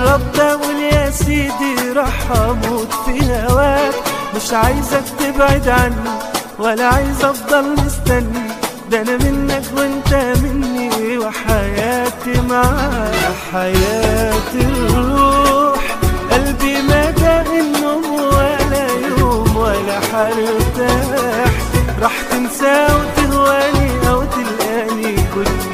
جربت اقول يا سيدي راح اموت في هواك مش عايزك تبعد عني ولا عايز افضل مستني ده انا منك وانت مني وحياتي معاك يا حياتي الروح قلبي ما داق النوم ولا يوم ولا حرتاح راح تنسى وتهواني او تلقاني كل